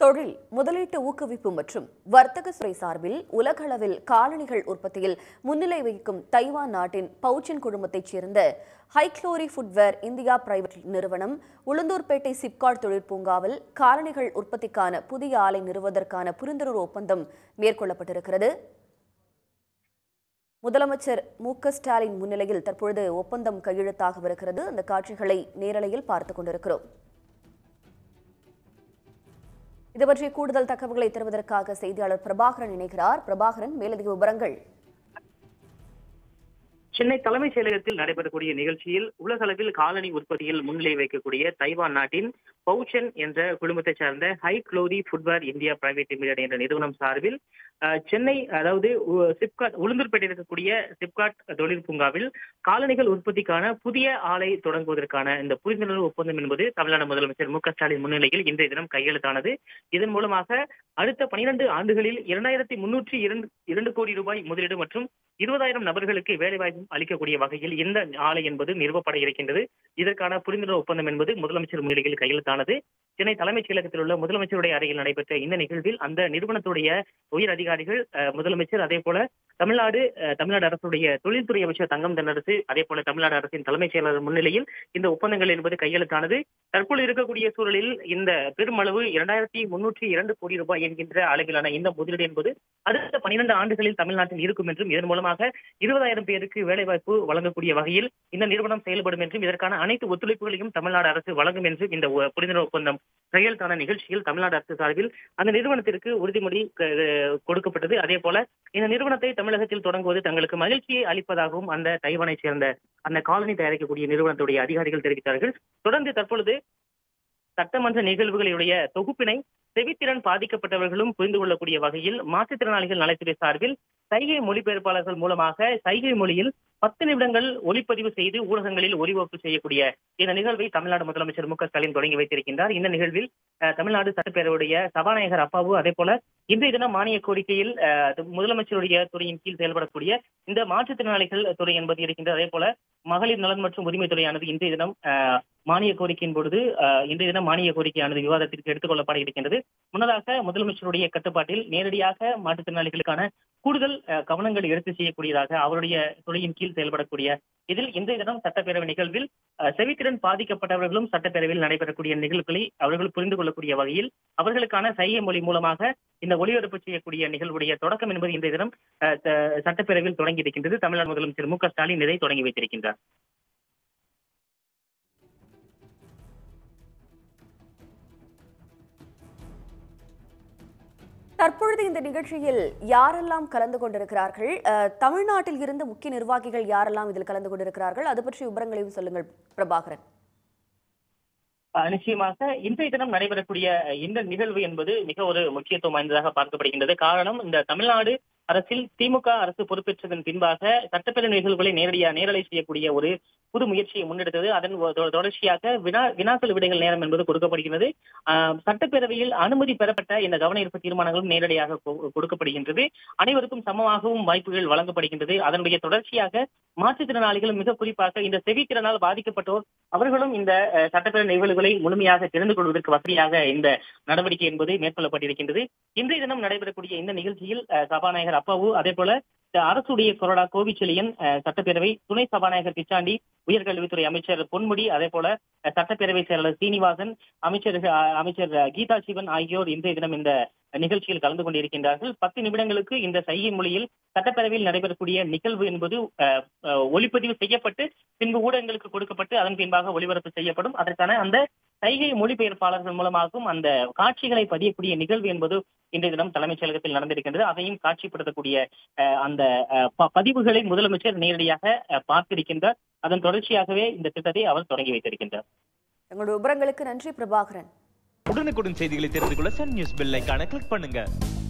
தொழில் முதலீட்டு ஊக்குவிப்பு மற்றும் வர்த்தக துறை சார்பில் உலகளவில் காலணிகள் உற்பத்தியில் முன்னிலை வகிக்கும் தைவான் நாட்டின் பவுச்சின் குழுமத்தைச் சேர்ந்த ஹைக்ளோரி ஃபுட்வேர் இந்தியா பிரைவேட் நிறுவனம் உளுந்தூர்பேட்டை சிப்காட் தொழிற்பூங்காவில் காலணிகள் உற்பத்திக்கான புதிய ஆலை நிறுவுவதற்கான புரிந்துணர்வு ஒப்பந்தம் மேற்கொள்ளப்பட்டிருக்கிறது முதலமைச்சர் மு க ஸ்டாலின் முன்னிலையில் தற்பொழுது ஒப்பந்தம் கையெழுத்தாகவிருக்கிறது அந்த காட்சிகளை நேரலையில் பார்த்துக் கொண்டிருக்கிறோம் இது பற்றிய கூடுதல் தகவல்களை தருவதற்காக செய்தியாளர் பிரபாகரன் இணைகிறார் பிரபாகரன் மேலதிக விவரங்கள் சென்னை தலைமைச் செயலகத்தில் நடைபெறக்கூடிய நிகழ்ச்சியில் உலகளவில் காலனி உற்பத்தியில் முன்னிலை வைக்கக்கூடிய தைவான் நாட்டின் பவுச்சன் என்ற குழுமத்தைச் சார்ந்த High Glory Footwear India Private Limited என்ற நிறுவனம் சார்பில் அஹ், சென்னை அதாவது உ- சிப்காட் உளுந்தூர்பேட்டையில் இருக்கக்கூடிய சிப்காட் தொழில் பூங்காவில் காலணிகள் உற்பத்திக்கான புதிய ஆலை தொடங்குவதற்கான இந்த புரிந்துணர்வு ஒப்பந்தம் என்பது தமிழ்நாடு முதலமைச்சர் மு க ஸ்டாலின் முன்னிலையில் இன்றைய தினம் கையெழுத்தானது இதன் மூலமாக அடுத்த பனிரெண்டு ஆண்டுகளில் இரண்டாயிரத்தி முன்னூற்றி இரண்டு இரண்டு கோடி ரூபாய் முதலீடு மற்றும் இருபதாயிரம் நபர்களுக்கு வேலைவாய்ப்பு அளிக்கக்கூடிய வகையில் இந்த ஆலை என்பது நிறுவப்பட இருக்கின்றது இதற்கான புரிந்துணர்வு ஒப்பந்தம் என்பது முதலமைச்சர் முன்னிலையில் கையெழுத்தானது சென்னை தலைமைச் செயலகத்தில் உள்ள முதலமைச்சருடைய அறையில் நடைபெற்ற இந்த நிகழ்வில் அந்த நிறுவனத்துடைய உயர் அதிகாரிகள் அஹ், முதலமைச்சர் அதே போல தமிழ்நாடு அஹ், தமிழ்நாடு அரசுடைய தொழில்துறை அமைச்சர் தங்கம் தென்னரசு அதே போல தமிழ்நாடு அரசின் தலைமைச் செயலாளர் முன்னிலையில் இந்த ஒப்பந்தங்கள் என்பது கையெழுத்தானது தற்போது இருக்கக்கூடிய சூழலில் இந்த பெருமளவு இரண்டாயிரத்தி முன்னூற்றி இரண்டு கோடி ரூபாய் என்கின்ற அளவிலான இந்த முதலீடு என்பது அடுத்த பனிரெண்டு ஆண்டுகளில் தமிழ்நாட்டில் இருக்கும் என்றும் இதன் மூலமாக இருபதாயிரம் பேருக்கு வேலைவாய்ப்பு வழங்கக்கூடிய வகையில் இந்த நிறுவனம் செயல்படும் என்றும் இதற்கான அனைத்து ஒத்துழைப்புகளையும் தமிழ்நாடு அரசு வழங்கும் என்றும் இந்த ஒ- புரிந்துணர்வு ஒப்பந்தம் கையெழுத்தான நிகழ்ச்சியில் தமிழ்நாடு அரசு சார்பில் அந்த நிறுவனத்திற்கு உறுதிமொழி க- கொடுக்கப்பட்டது அதே போல இந்த நிறுவனத்தை தமிழகத்தில் தொடங்குவது தங்களுக்கு மகிழ்ச்சியை அளிப்பதாகவும் அந்த தைவானை சேர்ந்த அந்த காலனி தயாரிக்கக்கூடிய நிறுவனத்துடைய அதிகாரிகள் தெரிவித்தார்கள் தொடர்ந்து தற்பொழுது சட்டமன்ற நிகழ்வுகளுடைய தொகுப்பினை செவித்திறன் பாதிக்கப்பட்டவர்களும் புரிந்து கொள்ளக்கூடிய வகையில் மாற்றுத்திறனாளிகள் நலத்துறை சார்பில் சைகை மொழிபெயர்ப்பாளர்கள் மூலமாக சைகை மொழியில் பத்து நிமிடங்கள் ஒளிப்பதிவு செய்து ஊடகங்களில் ஒளிபரப்பு செய்யக்கூடிய இந்த நிகழ்வை தமிழ்நாடு முதலமைச்சர் மு க ஸ்டாலின் தொடங்கி வைத்திருக்கின்றார் இந்த நிகழ்வில் அஹ், தமிழ்நாடு சட்டப்பேரவையுடைய சபாநாயகர் அப்பாவு அதே போல இன்றைய தினம் மானிய கோரிக்கையில் அஹ், அது முதலமைச்சருடைய துறையின் கீழ் செயல்படக்கூடிய இந்த மாற்றுத்திறனாளிகள் துறை என்பது இருக்கின்றது அதே போல மகளிர் நலன் மற்றும் உரிமை துறையானது இன்றைய தினம் அஹ், மானிய கோரிக்கையின் பொழுது அஹ், இன்றைய தினம் மானிய கோரிக்கையானது விவாதத்திற்கு எடுத்துக் கொள்ளப்பட இருக்கின்றது முன்னதாக முதலமைச்சருடைய கட்டுப்பாட்டில் நேரடியாக மாற்றுத்திறனாளிகளுக்கான கூடுதல் அஹ், கவனங்கள் எடுத்து செய்யக்கூடியதாக அவருடைய துறையின் கீழ் செயல்படக்கூடிய இதில் இன்றைய தினம் சட்டப்பேரவை நிகழ்வில் அஹ், செவித்திறன் பாதிக்கப்பட்டவர்களும் சட்டப்பேரவையில் நடைபெறக்கூடிய நிகழ்வுகளை அவர்கள் புரிந்து கொள்ளக்கூடிய வகையில் அவர்களுக்கான சைகை மொழி மூலமாக இந்த ஒளிபரப்பு செய்யக்கூடிய நிகழ்வுடைய தொடக்கம் என்பது இன்றைய தினம் அஹ், த- சட்டப்பேரவையில் தொடங்கி இருக்கின்றது தமிழ்நாடு முதலமைச்சர் மு க ஸ்டாலின் இதை தொடங்கி வைத்திருக்கின்றார் தற்பொழுது இந்த நிகழ்ச்சியில் யாரெல்லாம் கலந்து கொண்டிருக்கிறார்கள் அஹ், தமிழ்நாட்டில் இருந்து முக்கிய நிர்வாகிகள் யாரெல்லாம் இதில் கலந்து கொண்டிருக்கிறார்கள் அது பற்றிய விவரங்களையும் சொல்லுங்கள் பிரபாகரன் அஹ் நிச்சயமாக இன்றைய தினம் நடைபெறக்கூடிய இந்த நிகழ்வு என்பது மிக ஒரு முக்கியத்துவம் வாய்ந்ததாக பார்க்கப்படுகின்றது காரணம் இந்த தமிழ்நாடு அரசில் திமுக அரசு பொறுப்பேற்றதன் பின்பாக சட்டப்பேரவை நிகழ்வுகளை நேரடியா நேரலை செய்யக்கூடிய ஒரு புது முயற்சியை முன்னெடுத்தது அதன் தொ- தொடர்ச்சியாக வினா வினாக்கள் விடைகள் நேரம் என்பது கொடுக்கப்படுகிறது ஆஹ் சட்டப்பேரவையில் அனுமதி பெறப்பட்ட இந்த கவன ஈர்ப்பு தீர்மானங்களும் நேரடியாக கொ- கொடுக்கப்படுகின்றது அனைவருக்கும் சமமாகவும் வாய்ப்புகள் வழங்கப்படுகின்றது அதனுடைய தொடர்ச்சியாக மாற்றுத்திறனாளிகளும் மிக குறிப்பாக இந்த செவித்திறனால் பாதிக்கப்பட்டோர் அவர்களும் இந்த அஹ், சட்டப்பேரவை நிகழ்வுகளை முழுமையாக தெரிந்து கொள்வதற்கு வசதியாக இந்த நடவடிக்கை என்பது மேற்கொள்ளப்பட்டிருக்கின்றது இன்றைய தினம் நடைபெறக்கூடிய இந்த நிகழ்ச்சியில் அஹ், சபாநாயகர் அப்பாவு அதே போல அஹ், அரசுடைய கொறடா கோவிச்செழியன் அஹ், சட்டப்பேரவை துணை சபாநாயகர் பிச்சாண்டி உயர்கல்வித்துறை அமைச்சர் பொன்முடி அதே போல அஹ், சட்டப்பேரவை செயலாளர் சீனிவாசன் அமைச்சர் அஹ், அமைச்சர் அஹ், கீதா சிவன் ஆகியோர் இன்றைய தினம் இந்த நிகழ்ச்சியில் கலந்து கொண்டிருக்கின்றார்கள் பத்து நிமிடங்களுக்கு இந்த சைகை மொழியில் சட்டப்பேரவையில் நடைபெறக்கூடிய நிகழ்வு என்பது அஹ், அஹ், ஒளிப்பதிவு செய்யப்பட்டு பின்பு ஊடகங்களுக்கு கொடுக்கப்பட்டு அதன் பின்பாக ஒளிபரப்பு செய்யப்படும் அதற்கான அந்த சைகை மொழிபெயர்ப்பாளர்கள் மூலமாகவும் அந்த காட்சிகளை பதியக்கூடிய நிகழ்வு என்பது இன்றைய தினம் தலைமைச் செயலகத்தில் நடந்திருக்கின்றது அதையும் காட்சிப்படுத்தக்கூடிய அஹ், அந்த அஹ், ப- பதிவுகளை முதலமைச்சர் நேரடியாக அஹ், பார்த்திருக்கின்றார் அதன் தொடர்ச்சியாகவே இந்த திட்டத்தை அவர் தொடங்கி வைத்திருக்கின்றார் தங்களுடைய விவரங்களுக்கு நன்றி பிரபாகரன் உடனுக்குடன் செய்திகளை தெரிந்து கொள்ள சன் நியூஸ் பெல் ஐகானை கிளிக் பண்ணுங்க